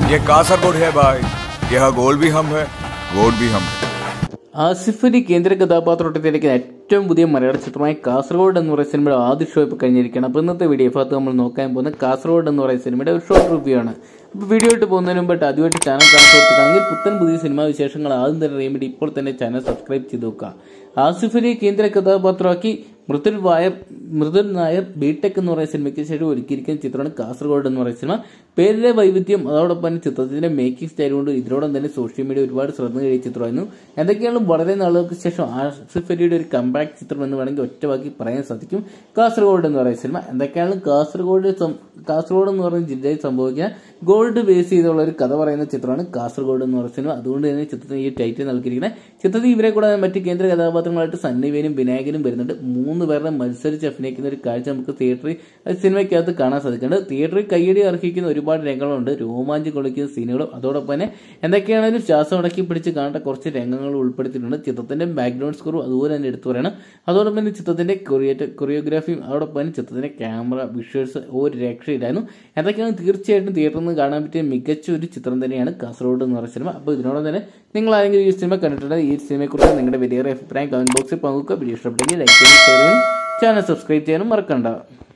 ये कासरगोड है भाई यहाँ गोल भी हम है गोड भी हम है ആസിഫ് അലി കേന്ദ്ര കഥാപാത്രത്തിലേക്ക് ഏറ്റവും പുതിയ മലയാള ചിത്രമായ കാസർഗോഡ് എന്ന് പറയുന്ന സിനിമയുടെ ആദ്യ ഷോ ഇപ്പോൾ കഴിഞ്ഞിരിക്കുകയാണ് അപ്പോൾ ഇന്നത്തെ വീഡിയോ ഭാഗത്ത് നമ്മൾ നോക്കാൻ പോകുന്ന കാസർഗോഡ് എന്ന് പറയുന്ന സിനിമയുടെ ഒരു ഷോർട്ട് റിവ്യൂ ആണ് അപ്പോൾ വീഡിയോ ഇട്ട് പോകുന്നതിന് മുമ്പായിട്ട് ആദ്യമായിട്ട് ചാനൽ കാണാൻ കൊടുക്കുകയാണെങ്കിൽ പുത്തൻ പുതിയ സിനിമാ വിശേഷങ്ങൾ ആദ്യം തന്നെ അറിയാൻ വേണ്ടി ഇപ്പോൾ തന്നെ ചാനൽ സബ്സ്ക്രൈബ് ചെയ്ത് നോക്കുക ആസിഫ് അലി കേന്ദ്ര കഥാപാത്രമാക്കി മൃദുൽ വായർ മൃദുൽ നായർ ബിടെക് എന്ന് പറയുന്ന സിനിമയ്ക്ക് ശേഷം ഒരുക്കിയിരിക്കുന്ന ചിത്രമാണ് കാസർഗോഡ് എന്ന് പറയുന്ന സിനിമ പേരിലെ വൈവിധ്യം അതോടൊപ്പം തന്നെ ചിത്രത്തിന്റെ മേക്കിംഗ് സ്റ്റൈൽ കൊണ്ട് ഇതിനോടൊപ്പം തന്നെ സോഷ്യൽ മീഡിയ ഒരുപാട് ശ്രദ്ധ നേടിയ ചിത്രമായിരുന്നു എന്തൊക്കെയാണ് വളരെ നാളുകൾക്ക് ശേഷം ആസിഫ് അലിയുടെ ഒരു കമ്പാക്ട് ചിത്രം എന്ന് വേണമെങ്കിൽ ഒറ്റവാക്കി പറയാൻ സാധിക്കും കാസർഗോഡ് എന്ന് പറയുന്ന സിനിമ എന്തൊക്കെയാണ് കാസർഗോഡ് സം- കാസർഗോഡ് എന്ന് പറയുന്ന ജില്ലയിൽ സംഭവിക്കുന്ന ഗോൾഡ് ബേസ് ചെയ്തുള്ള ഒരു കഥ പറയുന്ന ചിത്രമാണ് കാസർഗോഡ് എന്ന് പറയുന്ന സിനിമ അതുകൊണ്ട് തന്നെ ചിത്രത്തിന് ഈ ടൈറ്റിൽ നൽകിയിരിക്കുന്നത് ചിത്രത്തിൽ ഇവരെ കൂടാതെ മറ്റ് കേന്ദ്ര കഥാപാത്രങ്ങളായിട്ട് സന്നിവേനും വിനായകനും വരുന്നുണ്ട് മൂന്ന് പേരുടെ മത്സരിച്ച് അഭിനയിക്കുന്ന ഒരു കാഴ്ച നമുക്ക് തിയേറ്ററിൽ സിനിമയ്ക്കകത്ത് കാണാൻ സാധിക്കുന്നുണ്ട് തിയേറ്ററിൽ കയ്യടി അർഹിക്കുന്ന ഒരുപാട് രംഗങ്ങളുണ്ട് രോമാഞ്ചം കൊള്ളിക്കുന്ന സീനുകളും അതോടൊപ്പം തന്നെ എന്തൊക്കെയാണെങ്കിലും ശ്വാസം അടക്കി പിടിച്ച് കാണേണ്ട കുറച്ച് രംഗങ്ങൾ ഉൾപ്പെടുത്തിയിട്ടുണ്ട് ചിത്രത്തിന്റെ ബാക്ക്ഗ്രൗണ്ട് സ്കോറും അതുപോലെ തന്നെ എടുത്തു പറയണം അതോടൊപ്പം തന്നെ ചിത്രത്തിന്റെ കൊറിയേറ്റ കൊറിയോഗ്രാഫിയും അതോടൊപ്പം തന്നെ ചിത്രത്തിന്റെ ക്യാമറ വിഷ്വൽസ് ഒരു രക്ഷയില്ലായിരുന്നു എന്തൊക്കെയാണ് തീർച്ചയായിട്ടും തിയേറ്ററിൽ നിന്ന് കാണാൻ പറ്റിയ മികച്ച ഒരു ചിത്രം തന്നെയാണ് കാസർഗോഡ് എന്ന് പറയുന്ന സിനിമ അപ്പോൾ ഇതിനോടൊപ്പം തന്നെ നിങ്ങൾ ആരെങ്കിലും ഈ സിനിമ കണ്ടിട്ടുണ്ടെങ്കിൽ ഈ സിനിമയെക്കുറിച്ച് നിങ്ങളുടെ വലിയ അഭിപ്രായം കമന്റ് ബോക്സിൽ പങ്കുവെക്കുക വീഡിയോ ഇഷ്ടപ്പെട്ടെങ്കിൽ ലൈക്ക് ചെയ്യാനും ഷെയർ ചെയ്യാനും ചാനൽ സബ്സ്ക്രൈബ് ചെയ്യാനും മറക്കണ്ട